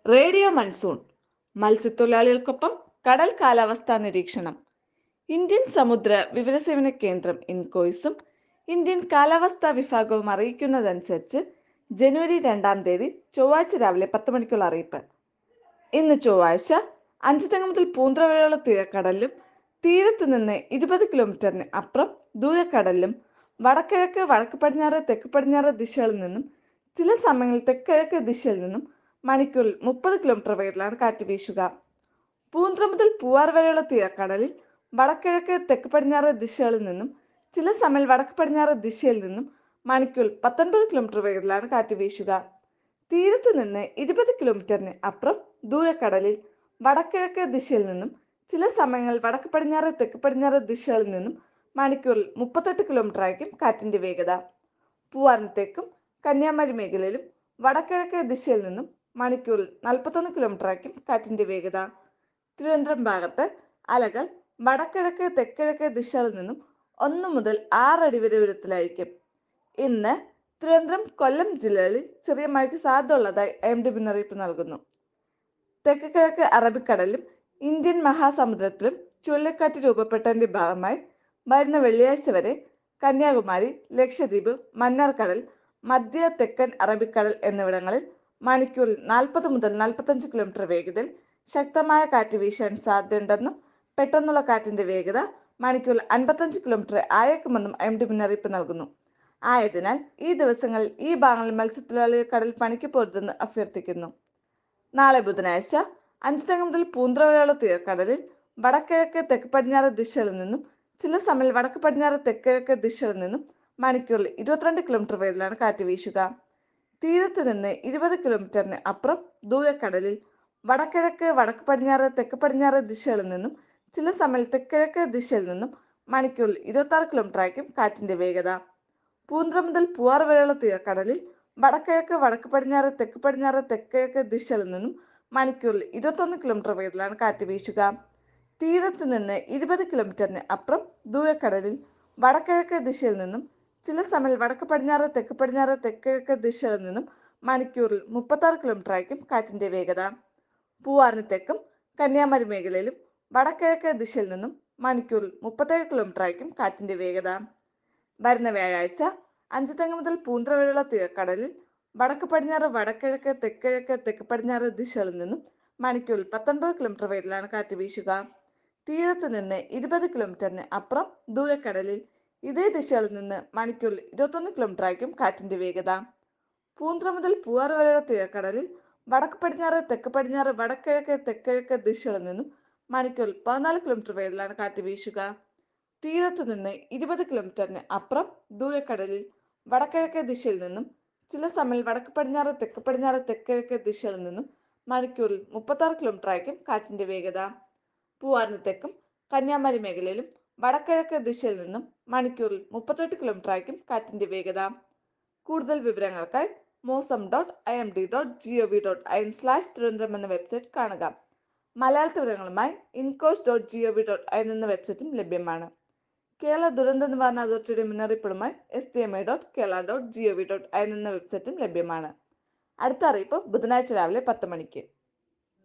radio monsoon മത്സ്യത്തൊഴിലാളികൾക്കൊപ്പം കടൽ കാലാവസ്ഥാ നിരീക്ഷണം ഇന്ത്യൻ സമുദ്ര വിവരസേവന കേന്ദ്രം ഇൻകോയ്സും ഇന്ത്യൻ കാലാവസ്ഥാ വിഭാഗവും അറിയിക്കുന്നതനുസരിച്ച് ജനുവരി രണ്ടാം തീയതി ചൊവ്വാഴ്ച രാവിലെ പത്ത് മണിക്കുള്ള അറിയിപ്പ് ഇന്ന് ചൊവ്വാഴ്ച അഞ്ചുതെങ്ങ് മുതൽ പൂന്തറ വരെയുള്ള തീരക്കടലിലും തീരത്ത് നിന്ന് ഇരുപത് കിലോമീറ്ററിന് അപ്പുറം ദൂരക്കടലിലും വടക്കിഴക്ക് വടക്ക് പടിഞ്ഞാറ് തെക്ക് പടിഞ്ഞാറ് ദിശകളിൽ നിന്നും ചില സമയങ്ങളിൽ തെക്കിഴക്ക് ദിശയിൽ നിന്നും മണിക്കൂറിൽ മുപ്പത് കിലോമീറ്റർ വേഗത്തിലാണ് കാറ്റ് വീശുക പൂന്തറ മുതൽ പൂവാർ വരെയുള്ള തീരക്കടലിൽ വടക്കിഴക്ക് തെക്ക് പടിഞ്ഞാറ് ദിശകളിൽ നിന്നും ചില സമയം വടക്ക് പടിഞ്ഞാറ് ദിശയിൽ നിന്നും മണിക്കൂറിൽ പത്തൊൻപത് കിലോമീറ്റർ വേഗത്തിലാണ് കാറ്റ് വീശുക തീരത്ത് നിന്ന് ഇരുപത് കിലോമീറ്ററിന് അപ്പുറം ദൂരക്കടലിൽ വടക്കിഴക്ക് ദിശയിൽ നിന്നും ചില സമയങ്ങളിൽ വടക്ക് പടിഞ്ഞാറ് തെക്ക് പടിഞ്ഞാറ് ദിശകളിൽ നിന്നും മണിക്കൂറിൽ മുപ്പത്തെട്ട് കിലോമീറ്റർ ആയിരിക്കും കാറ്റിന്റെ വേഗത പൂവാറിന് തെക്കും കന്യാകുമാരി മേഖലയിലും വടക്കിഴക്ക് ദിശയിൽ നിന്നും മണിക്കൂറിൽ നാൽപ്പത്തൊന്ന് കിലോമീറ്റർ ആയിരിക്കും കാറ്റിന്റെ വേഗത തിരുവനന്തപുരം ഭാഗത്ത് അലകൾ വടക്കിഴക്ക് തെക്കിഴക്ക് ദിശകളിൽ നിന്നും ഒന്ന് മുതൽ ആറടി വരെ ഉയരത്തിലായിരിക്കും ഇന്ന് തിരുവനന്തപുരം കൊല്ലം ജില്ലകളിൽ ചെറിയ മഴയ്ക്ക് സാധ്യത ഉള്ളതായി എം ഡി മുന്നറിയിപ്പ് നൽകുന്നു തെക്ക് കിഴക്ക് അറബിക്കടലിലും ഇന്ത്യൻ മഹാസമുദ്രത്തിലും ചുഴലിക്കാറ്റ് രൂപപ്പെട്ടതിന്റെ ഭാഗമായി വരുന്ന വെള്ളിയാഴ്ച വരെ കന്യാകുമാരി ലക്ഷദ്വീപ് മന്നാർക്കടൽ മധ്യ തെക്കൻ അറബിക്കടൽ എന്നിവിടങ്ങളിൽ മണിക്കൂറിൽ നാൽപ്പത് മുതൽ നാൽപ്പത്തഞ്ച് കിലോമീറ്റർ വേഗതയിൽ ശക്തമായ കാറ്റ് വീശാൻ സാധ്യതയുണ്ടെന്നും പെട്ടെന്നുള്ള കാറ്റിന്റെ വേഗത മണിക്കൂറിൽ അൻപത്തഞ്ച് കിലോമീറ്റർ ആയേക്കുമെന്നും എം ഡി മുന്നറിയിപ്പ് നൽകുന്നു ആയതിനാൽ ഈ ദിവസങ്ങളിൽ ഈ ഭാഗങ്ങളിൽ മത്സ്യത്തൊഴിലാളികൾ കടൽ പണിക്ക് പോരുതെന്ന് അഭ്യർത്ഥിക്കുന്നു നാളെ ബുധനാഴ്ച അഞ്ചുതെങ്ങ് മുതൽ പൂന്തറ വരെയുള്ള തീരക്കടലിൽ വടക്കിഴക്ക് തെക്ക് പടിഞ്ഞാറ് ദിശകളിൽ നിന്നും ചില സമയം വടക്ക് പടിഞ്ഞാറ് തെക്കിഴക്ക് ദിശകളിൽ നിന്നും മണിക്കൂറിൽ ഇരുപത്തിരണ്ട് കിലോമീറ്റർ വേഗത്തിലാണ് കാറ്റ് വീശുക തീരത്ത് നിന്ന് ഇരുപത് കിലോമീറ്ററിന് അപ്പുറം ദൂരക്കടലിൽ വടക്കിഴക്ക് വടക്ക് പടിഞ്ഞാറ് തെക്ക് പടിഞ്ഞാറ് ദിശകളിൽ നിന്നും ചില സമയം തെക്കിഴക്ക് ദിശയിൽ നിന്നും മണിക്കൂറിൽ ഇരുപത്തി ആറ് കിലോമീറ്റർ ആയിരിക്കും കാറ്റിന്റെ വേഗത പൂന്തറ മുതൽ പൂവാർ വരെയുള്ള തീരക്കടലിൽ വടക്കിഴക്ക് വടക്ക് പടിഞ്ഞാറ് തെക്ക് പടിഞ്ഞാറ് തെക്കിഴക്ക് ദിശകളിൽ നിന്നും മണിക്കൂറിൽ ഇരുപത്തൊന്ന് കിലോമീറ്റർ വേഗത്തിലാണ് കാറ്റ് വീശുക തീരത്ത് നിന്ന് ഇരുപത് കിലോമീറ്ററിന് അപ്പുറം ദൂരക്കടലിൽ വടക്കിഴക്ക് ദിശയിൽ നിന്നും ചില സമയം വടക്ക് പടിഞ്ഞാറ് തെക്ക് പടിഞ്ഞാറ് തെക്കിഴക്ക് ദിശകളിൽ നിന്നും മണിക്കൂറിൽ മുപ്പത്തി ആറ് കിലോമീറ്റർ ആയിരിക്കും കാറ്റിന്റെ വേഗത പൂവാറിന് തെക്കും കന്യാകുമാരി മേഖലയിലും വടക്കിഴക്ക് ദിശയിൽ നിന്നും മണിക്കൂറിൽ മുപ്പത്തേഴ് കിലോമീറ്റർ ആയിരിക്കും കാറ്റിന്റെ വേഗത വരുന്ന വ്യാഴാഴ്ച അഞ്ചുതെങ്ങ് മുതൽ പൂന്തറ വരെയുള്ള തീരക്കടലിൽ വടക്ക് പടിഞ്ഞാറ് വടക്കിഴക്ക് തെക്കിഴക്ക് തെക്ക് പടിഞ്ഞാറ് ദിശകളിൽ നിന്നും മണിക്കൂറിൽ പത്തൊൻപത് കിലോമീറ്റർ വേഗത്തിലാണ് കാറ്റ് വീശുക തീരത്ത് നിന്ന് ഇരുപത് കിലോമീറ്ററിന് അപ്പുറം ദൂരക്കടലിൽ ഇതേ ദിശകളിൽ നിന്ന് മണിക്കൂറിൽ ഇരുപത്തൊന്ന് കിലോമീറ്റർ ആയിരിക്കും കാറ്റിന്റെ വേഗത പൂന്തറ മുതൽ പൂവാർ വരെയുള്ള തീരക്കടലിൽ വടക്ക് പടിഞ്ഞാറ് തെക്ക് പടിഞ്ഞാറ് വടക്കിഴക്ക് തെക്കിഴക്ക് ദിശകളിൽ നിന്നും മണിക്കൂറിൽ പതിനാല് കിലോമീറ്റർ വേഗത്തിലാണ് കാറ്റ് വീശുക തീരത്ത് നിന്ന് ഇരുപത് കിലോമീറ്ററിന് അപ്പുറം ദൂരക്കടലിൽ വടക്കിഴക്ക് ദിശയിൽ നിന്നും ചില സമയം വടക്ക് പടിഞ്ഞാറ് തെക്ക് പടിഞ്ഞാറ് തെക്കിഴക്ക് ദിശകളിൽ നിന്നും മണിക്കൂറിൽ മുപ്പത്താറ് കിലോമീറ്റർ ആയിരിക്കും കാറ്റിന്റെ വേഗത പൂവാറിന് തെക്കും കന്യാകുമാരി മേഖലയിലും വടക്കിഴക്ക് ദിശയിൽ നിന്നും മണിക്കൂറിൽ മുപ്പത്തെട്ട് കിലോമീറ്റർ ആയിരിക്കും കാറ്റിന്റെ വേഗത കൂടുതൽ വിവരങ്ങൾക്കായി mausam dot I M D dot G O V dot I N slash Thiruvananthapuram എന്ന വെബ്സൈറ്റ് കാണുക മലയാള വിവരങ്ങളുമായി INCOIS dot G O V dot I N എന്ന വെബ്സൈറ്റും ലഭ്യമാണ് കേരള ദുരന്ത നിവാരണ അതോറിറ്റിയുടെ മുന്നറിയിപ്പുകളുമായി S T M I dot Kerala dot G O V dot I N എന്ന വെബ്സൈറ്റും ലഭ്യമാണ് അടുത്ത അറിയിപ്പ് ബുധനാഴ്ച രാവിലെ പത്ത് മണിക്ക്